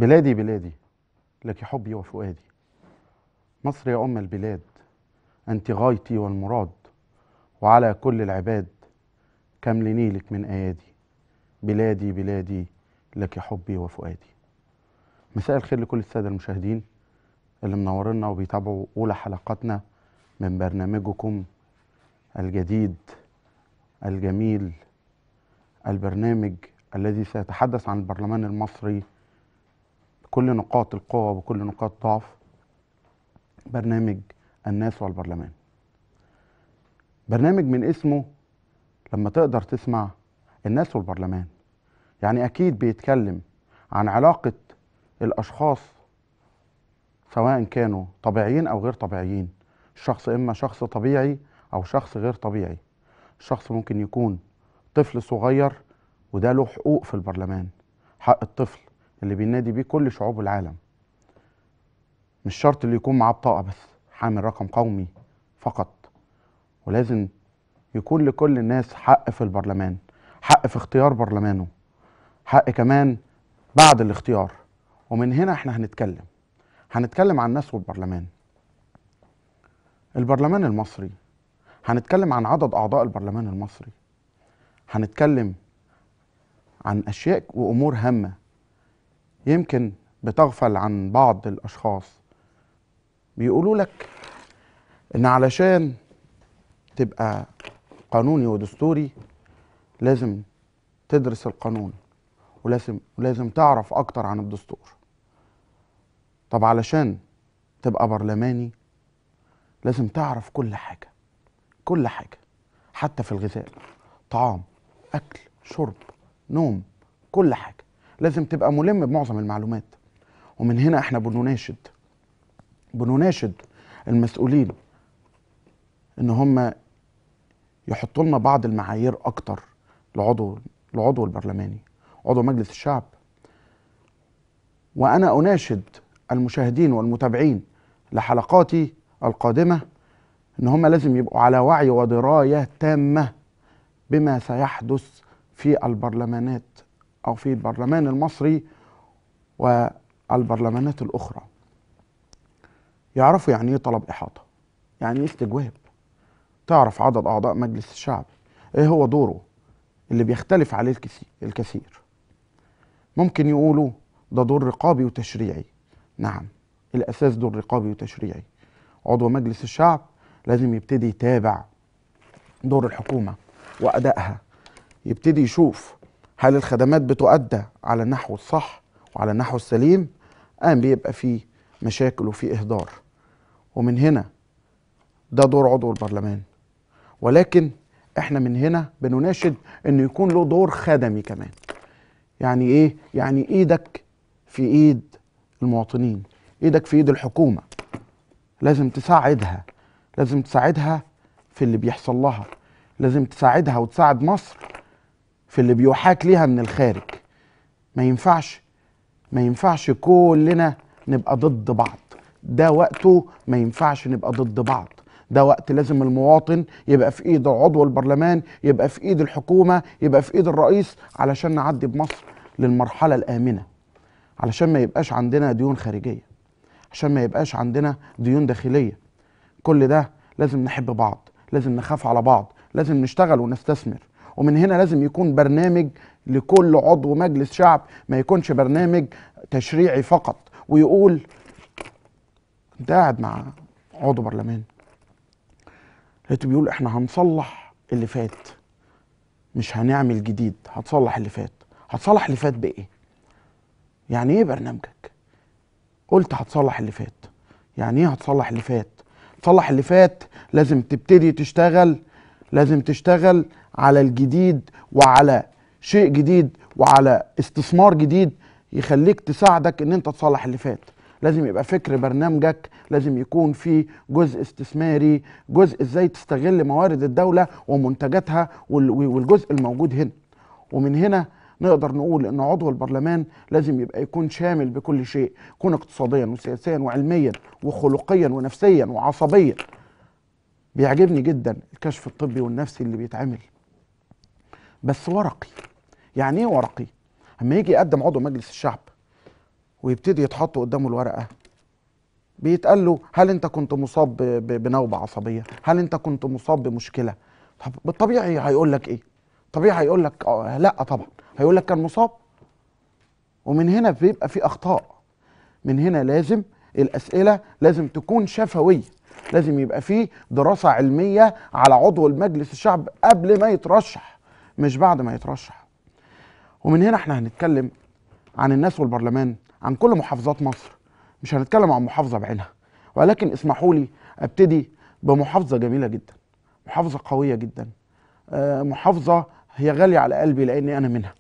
بلادي بلادي لك حبي وفؤادي مصر يا أم البلاد أنت غايتي والمراد وعلى كل العباد كم لنيلك من أيادي بلادي بلادي لك حبي وفؤادي مساء الخير لكل السادة المشاهدين اللي منورنا وبيتابعوا أولى حلقاتنا من برنامجكم الجديد الجميل البرنامج الذي سيتحدث عن البرلمان المصري بكل نقاط القوة وبكل نقاط ضعف برنامج الناس والبرلمان برنامج من اسمه لما تقدر تسمع الناس والبرلمان يعني أكيد بيتكلم عن علاقة الأشخاص سواء كانوا طبيعيين أو غير طبيعيين الشخص إما شخص طبيعي أو شخص غير طبيعي الشخص ممكن يكون طفل صغير وده له حقوق في البرلمان حق الطفل اللي بينادي بيه كل شعوب العالم مش شرط اللي يكون معاه بطاقة بس حامل رقم قومي فقط ولازم يكون لكل الناس حق في البرلمان حق في اختيار برلمانه حق كمان بعد الاختيار ومن هنا احنا هنتكلم هنتكلم عن الناس والبرلمان البرلمان المصري هنتكلم عن عدد اعضاء البرلمان المصري هنتكلم عن اشياء وامور هامه يمكن بتغفل عن بعض الاشخاص بيقولوا لك ان علشان تبقى قانوني ودستوري لازم تدرس القانون ولازم ولازم تعرف اكتر عن الدستور طب علشان تبقى برلماني لازم تعرف كل حاجه كل حاجه حتى في الغذاء طعام اكل شرب نوم كل حاجه لازم تبقى ملم بمعظم المعلومات ومن هنا احنا بنناشد بنناشد المسؤولين ان هم يحطوا لنا بعض المعايير اكتر لعضو العضو البرلماني عضو مجلس الشعب وانا اناشد المشاهدين والمتابعين لحلقاتي القادمه ان هم لازم يبقوا على وعي ودرايه تامه بما سيحدث في البرلمانات او في البرلمان المصري والبرلمانات الاخرى يعرفوا يعني ايه طلب احاطه يعني ايه استجواب تعرف عدد اعضاء مجلس الشعب ايه هو دوره اللي بيختلف عليه الكثير, الكثير. ممكن يقولوا ده دور رقابي وتشريعي نعم الاساس دور رقابي وتشريعي عضو مجلس الشعب لازم يبتدي يتابع دور الحكومه وادائها يبتدي يشوف هل الخدمات بتؤدى على النحو الصح وعلى النحو السليم ام بيبقى فيه مشاكل وفيه اهدار ومن هنا ده دور عضو البرلمان ولكن احنا من هنا بنناشد انه يكون له دور خدمي كمان يعني ايه يعني ايدك في ايد المواطنين ايدك في ايد الحكومه لازم تساعدها لازم تساعدها في اللي بيحصل لها لازم تساعدها وتساعد مصر في اللي بيحاك ليها من الخارج ما ينفعش ما ينفعش كلنا نبقى ضد بعض ده وقته ما ينفعش نبقى ضد بعض ده وقت لازم المواطن يبقى في ايد عضو البرلمان يبقى في ايد الحكومة يبقى في ايد الرئيس علشان نعدي بمصر للمرحلة الآمنة علشان ما يبقاش عندنا ديون خارجية عشان ما يبقاش عندنا ديون داخلية كل ده لازم نحب بعض لازم نخاف على بعض لازم نشتغل ونستثمر ومن هنا لازم يكون برنامج لكل عضو مجلس شعب ما يكونش برنامج تشريعي فقط ويقول كنت قاعد مع عضو برلمان لقيته بيقول احنا هنصلح اللي فات مش هنعمل جديد هتصلح اللي فات هتصلح اللي فات بايه يعني ايه برنامجك قلت هتصلح اللي فات يعني ايه هتصلح اللي فات تصلح اللي فات لازم تبتدي تشتغل لازم تشتغل على الجديد وعلى شيء جديد وعلى استثمار جديد يخليك تساعدك ان انت تصلح اللي فات لازم يبقى فكر برنامجك لازم يكون في جزء استثماري جزء ازاي تستغل موارد الدولة ومنتجاتها والجزء الموجود هنا ومن هنا نقدر نقول ان عضو البرلمان لازم يبقى يكون شامل بكل شيء يكون اقتصاديا وسياسيا وعلميا وخلقيا ونفسيا وعصبيا بيعجبني جدا الكشف الطبي والنفسي اللي بيتعمل بس ورقي يعني ايه ورقي اما يجي يقدم عضو مجلس الشعب ويبتدي يتحط قدامه الورقه بيتقال له هل انت كنت مصاب ب- ب- بنوبه عصبيه هل انت كنت مصاب بمشكله طب بالطبيعي هيقول لك ايه طبيعي هيقول لك آه لا طبعا هيقول لك كان مصاب ومن هنا بيبقى في اخطاء من هنا لازم الاسئله لازم تكون شفويه لازم يبقى في دراسه علميه على عضو المجلس الشعب قبل ما يترشح مش بعد ما يترشح ومن هنا احنا هنتكلم عن الناس والبرلمان عن كل محافظات مصر مش هنتكلم عن محافظه بعينها ولكن اسمحوا لي ابتدي بمحافظه جميله جدا محافظه قويه جدا آه، محافظه هي غاليه على قلبي لاني انا منها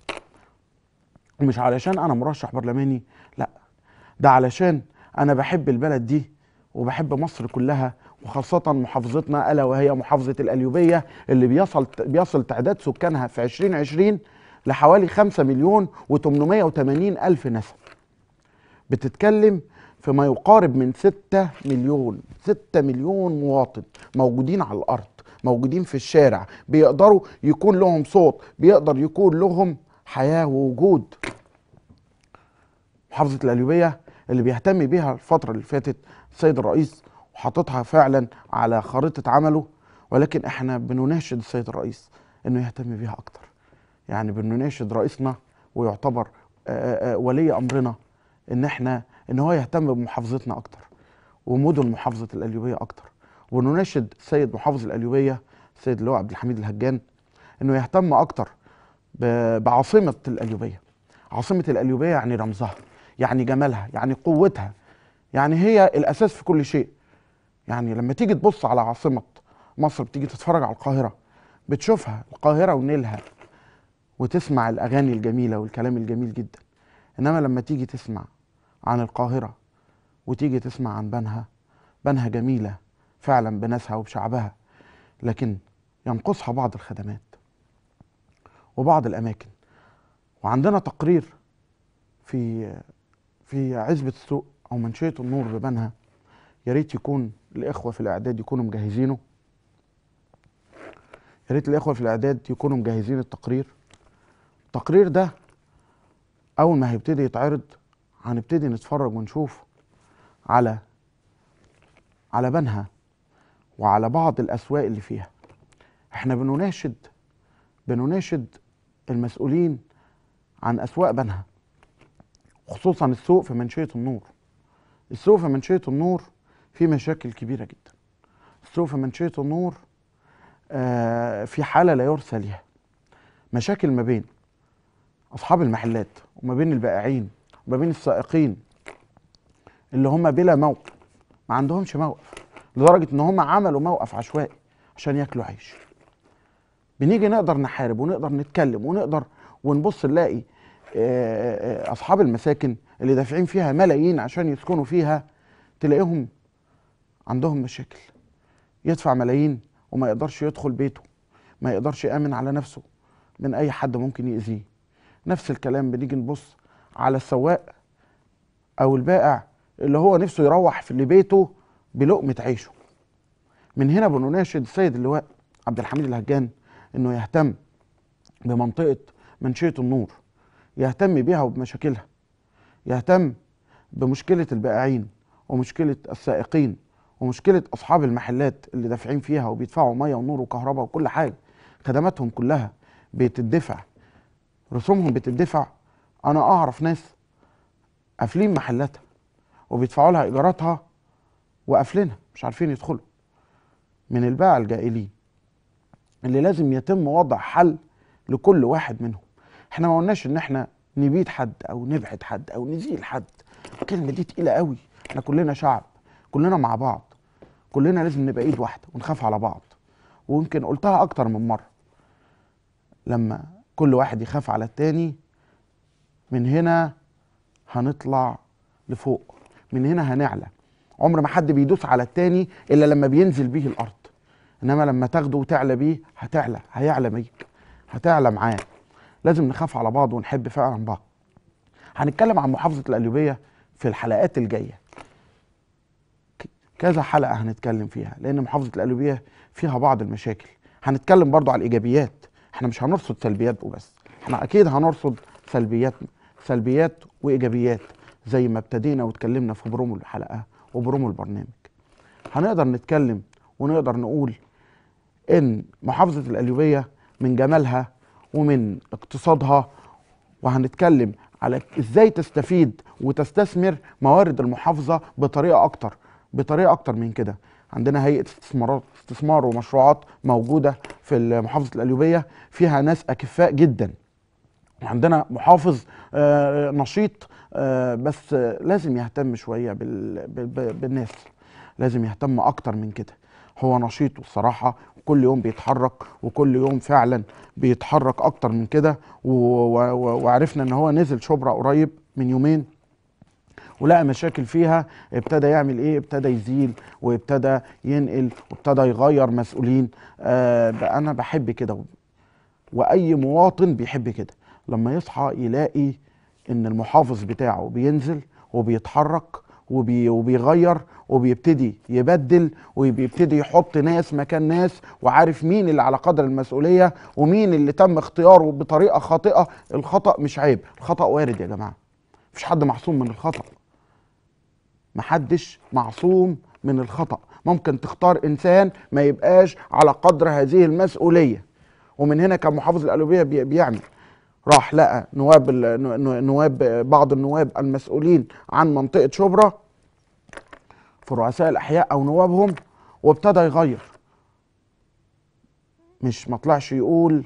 مش علشان انا مرشح برلماني لا ده علشان انا بحب البلد دي وبحب مصر كلها وخاصة محافظتنا ألا وهي محافظة القليوبية اللي بيصل بيصل تعداد سكانها في 2020 لحوالي 5 مليون و880 ألف نسمة بتتكلم في ما يقارب من 6 مليون 6 مليون مواطن موجودين على الأرض موجودين في الشارع بيقدروا يكون لهم صوت بيقدر يكون لهم حياة ووجود محافظة القليوبية اللي بيهتم بيها الفترة اللي فاتت السيد الرئيس وحاططها فعلا على خريطة عمله ولكن احنا بنناشد السيد الرئيس انه يهتم بيها اكتر يعني بنناشد رئيسنا ويعتبر آه، آه، ولي امرنا ان احنا ان هو يهتم بمحافظتنا اكتر ومدن محافظة القليوبية اكتر ونناشد السيد محافظ القليوبية السيد اللواء عبد الحميد الهجان انه يهتم اكتر ب- بعاصمة القليوبية عاصمة القليوبية يعني رمزها يعني جمالها يعني قوتها يعني هي الأساس في كل شيء يعني لما تيجي تبص على عاصمة مصر بتيجي تتفرج على القاهرة بتشوفها القاهرة ونيلها وتسمع الأغاني الجميلة والكلام الجميل جدا إنما لما تيجي تسمع عن القاهرة وتيجي تسمع عن بنها بنها جميلة فعلا بناسها وبشعبها لكن ينقصها بعض الخدمات وبعض الأماكن وعندنا تقرير في في عزبة السوق أو منشية النور ببنها يا ريت يكون الإخوة في الإعداد يكونوا مجهزينه يا ريت الإخوة في الإعداد يكونوا مجهزين التقرير التقرير ده أول ما هيبتدي يتعرض هنبتدي نتفرج ونشوف على على بنها وعلى بعض الأسواق اللي فيها احنا بنناشد بنناشد المسؤولين عن أسواق بنها خصوصا السوق في منشية النور السوق في منشية النور فيه مشاكل كبيرة جدا السوق في منشية النور آه، في حالة لا يرثى ليها مشاكل ما بين أصحاب المحلات وما بين البائعين وما بين السائقين اللي هم بلا موقف ما عندهمش موقف لدرجة إن هم عملوا موقف عشوائي عشان ياكلوا عيش بنيجي نقدر نحارب ونقدر نتكلم ونقدر ونبص نلاقي آه، آه، اصحاب المساكن اللي دافعين فيها ملايين عشان يسكنوا فيها تلاقيهم عندهم مشاكل يدفع ملايين وما يقدرش يدخل بيته ما يقدرش يامن على نفسه من اي حد ممكن يأذيه نفس الكلام بنيجي نبص على السواق او البائع اللي هو نفسه يروح في لبيته بلقمة عيشه من هنا بنناشد السيد اللواء عبد الحميد الهجان انه يهتم بمنطقة منشية النور يهتم بيها وبمشاكلها يهتم بمشكلة البائعين ومشكلة السائقين ومشكلة أصحاب المحلات اللي دافعين فيها وبيدفعوا مية ونور وكهرباء وكل حاجة خدماتهم كلها بتدفع رسومهم بتدفع أنا أعرف ناس قافلين محلاتها وبيدفعوا لها إيجاراتها وقافلينها مش عارفين يدخلوا من الباعة الجائلين اللي لازم يتم وضع حل لكل واحد منهم احنا ما قلناش ان احنا نبيد حد او نبعد حد او نزيل حد الكلمه دي تقيله قوي احنا كلنا شعب كلنا مع بعض كلنا لازم نبقى ايد واحده ونخاف على بعض ويمكن قلتها اكتر من مره لما كل واحد يخاف على التاني من هنا هنطلع لفوق من هنا هنعلى عمر ما حد بيدوس على التاني الا لما بينزل بيه الارض انما لما تاخده وتعلى بيه هتعلى هيعلى بيك هتعلى معاه لازم نخاف على بعض ونحب فعلا بعض هنتكلم عن محافظة القليوبية في الحلقات الجاية ك- كذا حلقة هنتكلم فيها لأن محافظة القليوبية فيها بعض المشاكل هنتكلم برضو على الإيجابيات احنا مش هنرصد سلبيات وبس احنا أكيد هنرصد سلبيات سلبيات وإيجابيات زي ما ابتدينا واتكلمنا في برومو الحلقه وبرومو البرنامج هنقدر نتكلم ونقدر نقول ان محافظه القليوبيه من جمالها ومن اقتصادها وهنتكلم على ازاي تستفيد وتستثمر موارد المحافظه بطريقه اكتر بطريقه اكتر من كده عندنا هيئه استثمارات استثمار ومشروعات موجوده في محافظه القليوبيه فيها ناس اكفاء جدا وعندنا محافظ آه، نشيط آه، بس لازم يهتم شويه بال- بال- بالناس لازم يهتم اكتر من كده هو نشيط والصراحه كل يوم بيتحرك وكل يوم فعلا بيتحرك اكتر من كده و- و- و- وعرفنا ان هو نزل شبرا قريب من يومين ولقى مشاكل فيها ابتدى يعمل ايه ابتدى يزيل وابتدى ينقل وابتدى يغير مسؤولين آه بقى انا بحب كده واي مواطن بيحب كده لما يصحى يلاقي ان المحافظ بتاعه بينزل وبيتحرك وبي وبيغير وبيبتدي يبدل وبيبتدي يحط ناس مكان ناس وعارف مين اللي على قدر المسؤولية ومين اللي تم اختياره بطريقة خاطئة الخطأ مش عيب الخطأ وارد يا جماعة مفيش حد معصوم من الخطأ محدش معصوم من الخطأ ممكن تختار إنسان ما يبقاش على قدر هذه المسؤولية ومن هنا كان محافظ القليوبية بي- بيعمل راح لقى نواب ال- نو- نو- نواب بعض النواب المسؤولين عن منطقة شبرا في رؤساء الأحياء أو نوابهم وابتدى يغير مش ما طلعش يقول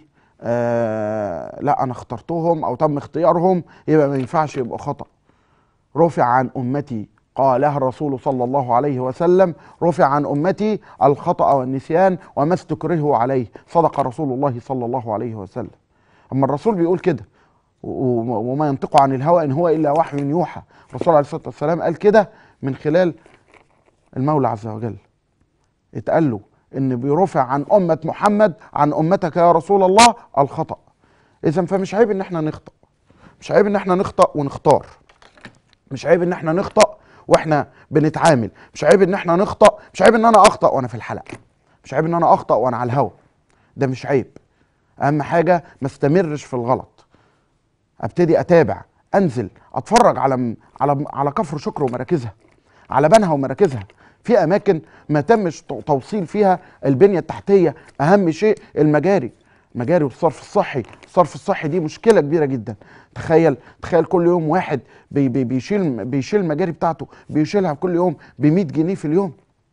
آه لا أنا اخترتهم أو تم اختيارهم يبقى ما ينفعش يبقى خطأ رفع عن أمتي قالها الرسول صلى الله عليه وسلم رفع عن أمتي الخطأ والنسيان وما استكرهوا عليه صدق رسول الله صلى الله عليه وسلم أما الرسول بيقول كده و- و- وما ينطق عن الهوى إن هو إلا وحي يوحى الرسول عليه الصلاة والسلام قال كده من خلال المولى عز وجل اتقال له ان بيرفع عن امه محمد عن امتك يا رسول الله الخطا اذا فمش عيب ان احنا نخطا مش عيب ان احنا نخطا ونختار مش عيب ان احنا نخطا واحنا بنتعامل مش عيب ان احنا نخطا مش عيب ان انا اخطا وانا في الحلقه مش عيب ان انا اخطا وانا على الهوا ده مش عيب اهم حاجه ما استمرش في الغلط ابتدي اتابع انزل اتفرج على على على كفر شكر ومراكزها على بنها ومراكزها في اماكن ما تمش تو- توصيل فيها البنيه التحتيه اهم شيء المجاري مجاري والصرف الصحي الصرف الصحي دي مشكله كبيره جدا تخيل تخيل كل يوم واحد بي بي بيشيل بيشيل المجاري بتاعته بيشيلها كل يوم ب 100 جنيه في اليوم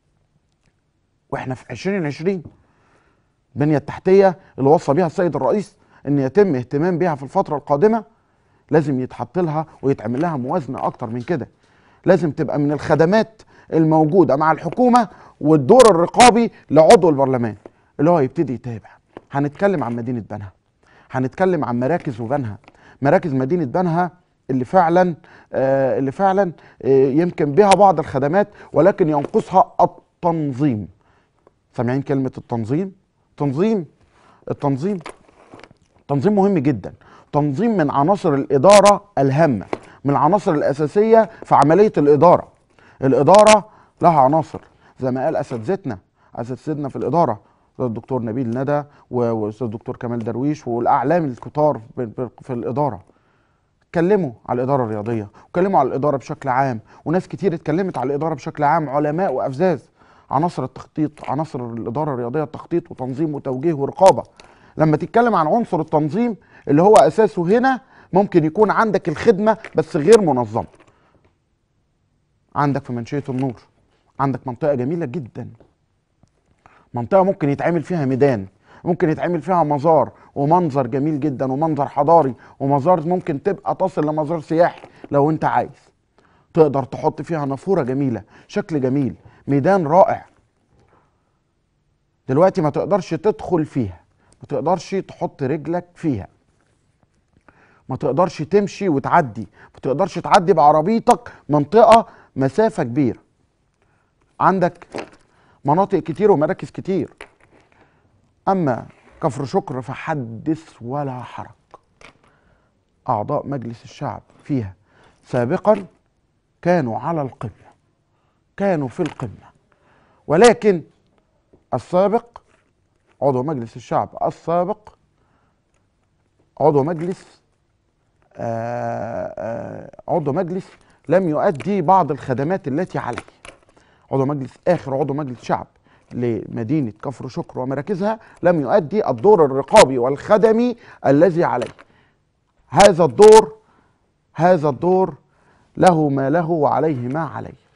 واحنا في 2020 البنيه التحتيه اللي وصى بيها السيد الرئيس ان يتم اهتمام بيها في الفتره القادمه لازم يتحط لها ويتعمل لها موازنه اكتر من كده لازم تبقى من الخدمات الموجوده مع الحكومه والدور الرقابي لعضو البرلمان اللي هو يبتدي يتابع هنتكلم عن مدينه بنها هنتكلم عن مراكز وبنها مراكز مدينه بنها اللي فعلا آه اللي فعلا آه يمكن بها بعض الخدمات ولكن ينقصها التنظيم سامعين كلمه التنظيم تنظيم التنظيم تنظيم مهم جدا تنظيم من عناصر الإدارة الهامة من العناصر الأساسية في عملية الإدارة الإدارة لها عناصر زي ما قال أساتذتنا أساتذتنا في الإدارة زي الدكتور نبيل ندى و- والاستاذ الدكتور كمال درويش والاعلام الكتار ب- ب- في الاداره اتكلموا على الاداره الرياضيه واتكلموا على الاداره بشكل عام وناس كتير اتكلمت على الاداره بشكل عام علماء وافذاذ عناصر التخطيط عناصر الاداره الرياضيه التخطيط وتنظيم وتوجيه ورقابه لما تتكلم عن عنصر التنظيم اللي هو اساسه هنا ممكن يكون عندك الخدمه بس غير منظمه عندك في منشيه النور عندك منطقه جميله جدا منطقه ممكن يتعمل فيها ميدان ممكن يتعمل فيها مزار ومنظر جميل جدا ومنظر حضاري ومزار ممكن تبقى تصل لمزار سياحي لو انت عايز تقدر تحط فيها نافوره جميله شكل جميل ميدان رائع دلوقتي ما تقدرش تدخل فيها ما تقدرش تحط رجلك فيها ما تقدرش تمشي وتعدي ما تقدرش تعدي بعربيتك منطقه مسافه كبيره عندك مناطق كتير ومراكز كتير اما كفر شكر فحدث ولا حرج اعضاء مجلس الشعب فيها سابقا كانوا على القمه كانوا في القمه ولكن السابق عضو مجلس الشعب السابق عضو مجلس آآ آآ عضو مجلس لم يؤدي بعض الخدمات التي عليه عضو مجلس اخر عضو مجلس شعب لمدينه كفر شكر ومراكزها لم يؤدي الدور الرقابي والخدمي الذي عليه هذا الدور هذا الدور له ما له وعليه ما عليه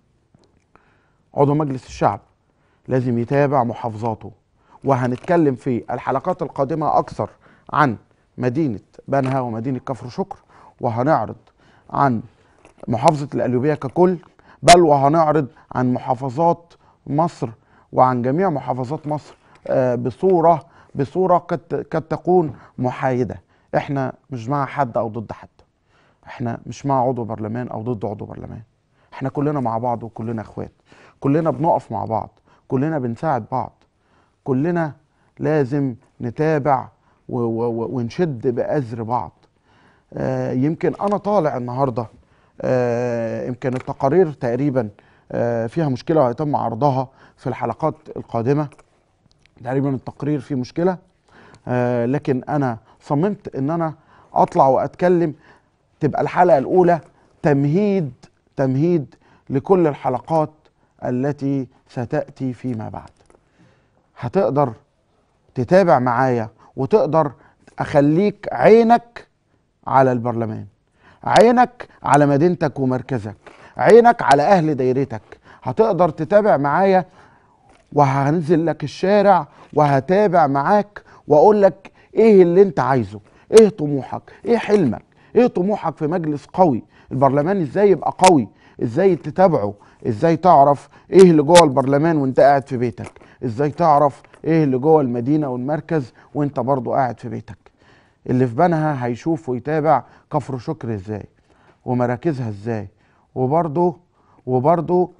عضو مجلس الشعب لازم يتابع محافظاته وهنتكلم في الحلقات القادمة أكثر عن مدينة بنها ومدينة كفر شكر وهنعرض عن محافظة القليوبية ككل بل وهنعرض عن محافظات مصر وعن جميع محافظات مصر آه، بصورة بصورة قد قد تكون محايدة احنا مش مع حد او ضد حد احنا مش مع عضو برلمان او ضد عضو برلمان احنا كلنا مع بعض وكلنا اخوات كلنا بنقف مع بعض كلنا بنساعد بعض كلنا لازم نتابع و و و ونشد بأزر بعض آه يمكن أنا طالع النهاردة آه يمكن التقارير تقريبا آه فيها مشكلة وهيتم عرضها في الحلقات القادمة تقريبا التقرير فيه مشكلة آه لكن أنا صممت إن أنا أطلع وأتكلم تبقى الحلقة الأولى تمهيد تمهيد لكل الحلقات التي ستأتي فيما بعد هتقدر تتابع معايا وتقدر أخليك عينك على البرلمان عينك على مدينتك ومركزك عينك على أهل دايرتك هتقدر تتابع معايا وهنزل لك الشارع وهتابع معاك واقول لك ايه اللي انت عايزه ايه طموحك ايه حلمك ايه طموحك في مجلس قوي البرلمان ازاي يبقى قوي ازاي تتابعه ازاي تعرف ايه اللي جوه البرلمان وانت قاعد في بيتك ازاي تعرف ايه اللي جوه المدينه والمركز وانت برضو قاعد في بيتك اللي في بنها هيشوف ويتابع كفر شكر ازاي ومراكزها ازاي وبرضو وبرضو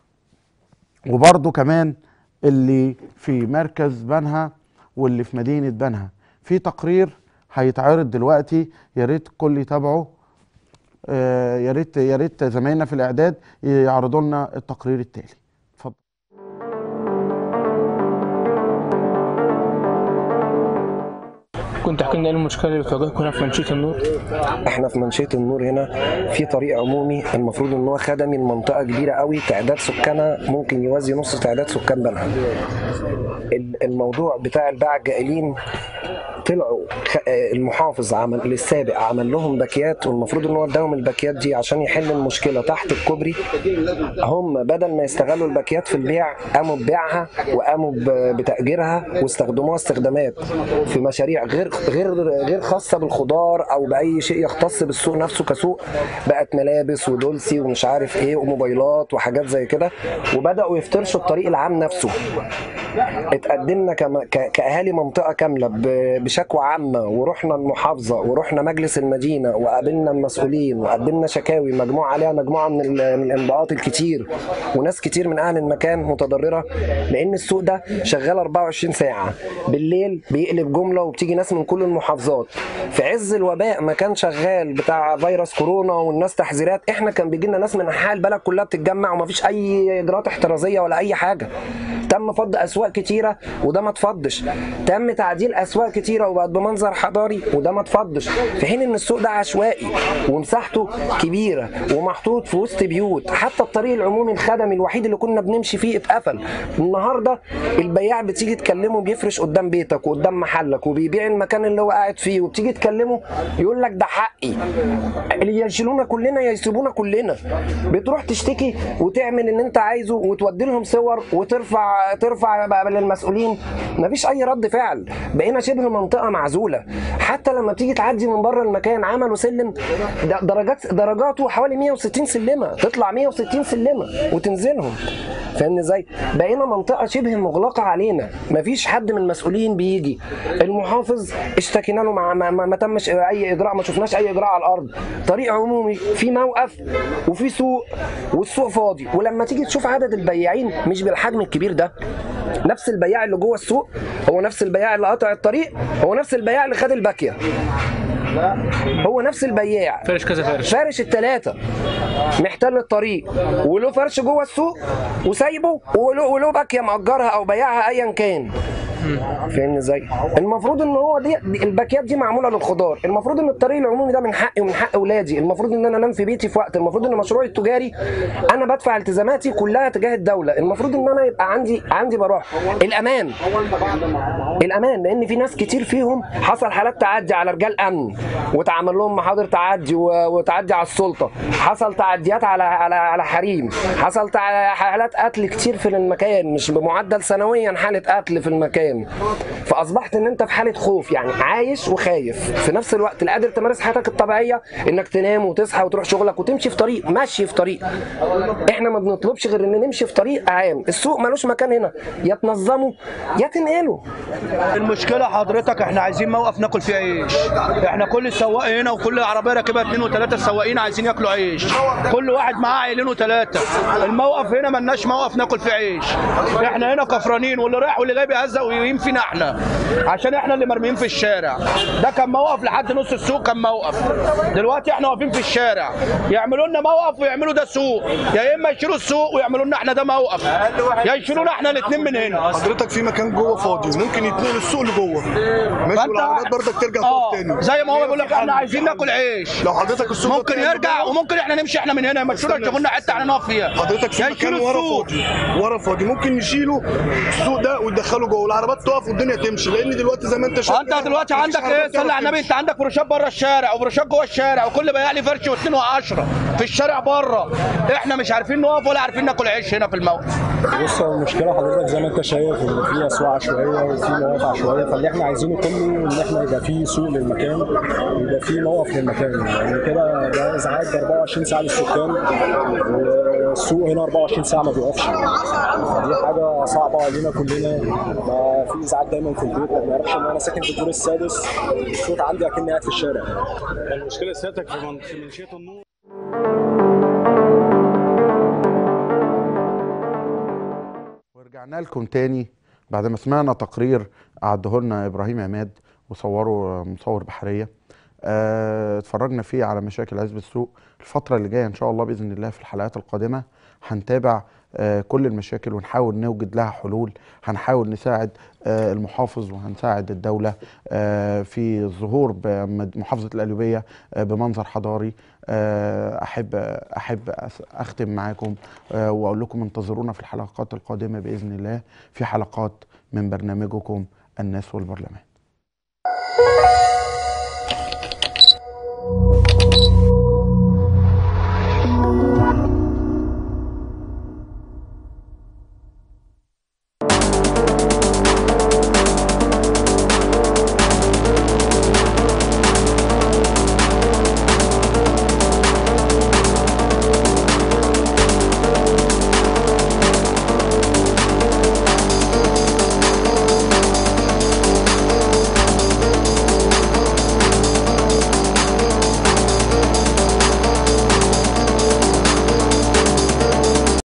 وبرضو كمان اللي في مركز بنها واللي في مدينه بنها في تقرير هيتعرض دلوقتي يا ريت الكل يتابعه آه، يا ريت يا ريت زمايلنا في الاعداد يعرضوا لنا التقرير التالي اتفضل كنت تحكي لنا ايه المشكله اللي بتواجهكم هنا في منشيه النور احنا في منشيه النور هنا في طريق عمومي المفروض ان هو خدمي لمنطقه كبيره قوي تعداد سكانها ممكن يوازي نص تعداد سكان بنها ال- الموضوع بتاع الباعة الجائلين طلعوا خ- آه، المحافظ عمل السابق عمل لهم باكيات والمفروض ان هو اداهم الباكيات دي عشان يحل المشكله تحت الكوبري هم بدل ما يستغلوا الباكيات في البيع قاموا ببيعها وقاموا ب- بتاجيرها واستخدموها استخدامات في مشاريع غير غير غير خاصه بالخضار او باي شيء يختص بالسوق نفسه كسوق بقت ملابس ودولسي ومش عارف ايه وموبايلات وحاجات زي كده وبداوا يفترشوا الطريق العام نفسه اتقدمنا كما- ك- كاهالي منطقه كامله ب- بشكوى عامه ورحنا المحافظه ورحنا مجلس المدينه وقابلنا المسؤولين وقدمنا شكاوي مجموعه عليها مجموعه من ال- من الانباءات الكتير وناس كتير من اهل المكان متضرره لان السوق ده شغال 24 ساعه بالليل بيقلب جمله وبتيجي ناس من كل المحافظات في عز الوباء ما كان شغال بتاع فيروس كورونا والناس تحذيرات احنا كان بيجي لنا ناس من انحاء البلد كلها بتتجمع ومفيش اي اجراءات احترازيه ولا اي حاجه تم فض اسواق كتيره وده ما اتفضش تم تعديل اسواق كتيره وبقت بمنظر حضاري وده ما اتفضش في حين ان السوق ده عشوائي ومساحته كبيره ومحطوط في وسط بيوت حتى الطريق العمومي الخدمي الوحيد اللي كنا بنمشي فيه اتقفل النهارده البياع بتيجي تكلمه بيفرش قدام بيتك وقدام محلك وبيبيع المكان اللي هو قاعد فيه وبتيجي تكلمه يقول لك ده حقي اللي يشيلونا كلنا يسيبونا كلنا بتروح تشتكي وتعمل اللي انت عايزه وتودي لهم صور وترفع ترفع بقى للمسؤولين مفيش اي رد فعل بقينا شبه منطقه معزوله حتى لما بتيجي تعدي من بره المكان عملوا سلم د- درجات درجاته حوالي 160 سلمه تطلع 160 سلمه وتنزلهم فاهمني ازاي؟ بقينا منطقه شبه مغلقه علينا مفيش حد من المسؤولين بيجي المحافظ اشتكينا له ما, ما, ما, ما تمش اي اجراء ما شفناش اي اجراء على الارض طريق عمومي في موقف وفي سوق والسوق فاضي ولما تيجي تشوف عدد البياعين مش بالحجم الكبير ده نفس البياع اللي جوه السوق هو نفس البياع اللي قطع الطريق هو نفس البياع اللي خد الباكيه هو نفس البياع فرش كذا فرش فارش التلاتة محتل الطريق وله فرش جوه السوق وسايبه وله وله باكيه مأجرها او بياعها ايا كان فاهمني ازاي المفروض ان هو دي دي- الباكيات دي معموله للخضار المفروض ان الطريق العمومي ده من حقي ومن حق اولادي المفروض ان انا انام في بيتي في وقت المفروض ان مشروعي التجاري انا بدفع التزاماتي كلها تجاه الدوله المفروض ان انا يبقى عندي عندي بروح الامان الامان لان في ناس كتير فيهم حصل حالات تعدي على رجال امن واتعمل لهم محاضر تعدي و- وتعدي على السلطه حصل تعديات على على على حريم حصل تع- حالات قتل كتير في المكان مش بمعدل سنويا حاله قتل في المكان فاصبحت ان انت في حاله خوف يعني عايش وخايف في نفس الوقت لا قادر تمارس حياتك الطبيعيه انك تنام وتصحى وتروح شغلك وتمشي في طريق ماشي في طريق احنا ما بنطلبش غير ان نمشي في طريق عام السوق ملوش مكان هنا يا تنظمه يا تنقله المشكله حضرتك احنا عايزين موقف ناكل فيه عيش احنا كل سواق هنا وكل عربيه راكبها اثنين وثلاثه سواقين عايزين ياكلوا عيش كل واحد معاه عيلين وثلاثه الموقف هنا ملناش موقف ناكل فيه عيش احنا هنا كفرانين واللي رايح واللي جاي بيهزق ويهين فينا احنا عشان احنا اللي مرميين في الشارع ده كان موقف لحد نص السوق كان موقف دلوقتي احنا واقفين في الشارع يعملوا لنا موقف ويعملوا ده سوق يا اما يشيلوا السوق ويعملوا لنا احنا ده موقف يا يشيلونا احنا الاثنين من هنا حضرتك في مكان جوه فاضي ممكن يتنقل السوق لجوه ماشي فأنت- والعربيات برضك ترجع اه تقف تاني زي ما هو بيقول لك في احنا حل- عايزين في حل. ناكل عيش لو حضرتك السوق ده ممكن طلع يرجع جوه، وممكن احنا نمشي احنا من هنا يمشونا يشوفوا لنا حته احنا نقف فيها حضرتك في يا مكان يشيلوا ورا السوق فاضي ورا فاضي ممكن نشيله السوق ده وندخله جوه والعربيات تقف والدنيا تمشي لان دلوقتي زي ما انت شايف انت كده دلوقتي مفيش عندك عربيات ايه صلي تعرف على النبي تمشي. انت عندك فروشات بره الشارع وفروشات جوه الشارع وكل بياع لي فرش واثنين وعشرة في الشارع بره احنا مش عارفين نقف ولا عارفين ناكل عيش هنا في الموقف بص هو المشكله حضرتك زي ما انت شايف ان في اسواق عشوائيه وفي مواقف عشوائيه فاللي احنا عايزينه كله ان احنا يبقى في سوق للمكان ويبقى في موقف للمكان يعني كده ده ازعاج 24 ساعه للسكان والسوق هنا 24 ساعه ما بيقفش دي حاجه صعبه علينا كلنا ما في ازعاج دايما في البيت ما بنعرفش ان انا ساكن في الدور السادس الصوت عندي اكني قاعد في الشارع المشكله سيادتك في من- في منشيه النور ورجعنا لكم تاني بعد ما سمعنا تقرير أعده لنا إبراهيم عماد وصوره مصور بحرية آه، اتفرجنا فيه على مشاكل عزب السوق الفترة اللي جاية إن شاء الله بإذن الله في الحلقات القادمة هنتابع آه، كل المشاكل ونحاول نوجد لها حلول هنحاول نساعد آه، المحافظ وهنساعد الدولة آه، في ظهور بمد- محافظة القليوبية آه، بمنظر حضاري آه، أحب أحب أس- أختم معاكم آه، وأقول لكم انتظرونا في الحلقات القادمة بإذن الله في حلقات من برنامجكم الناس والبرلمان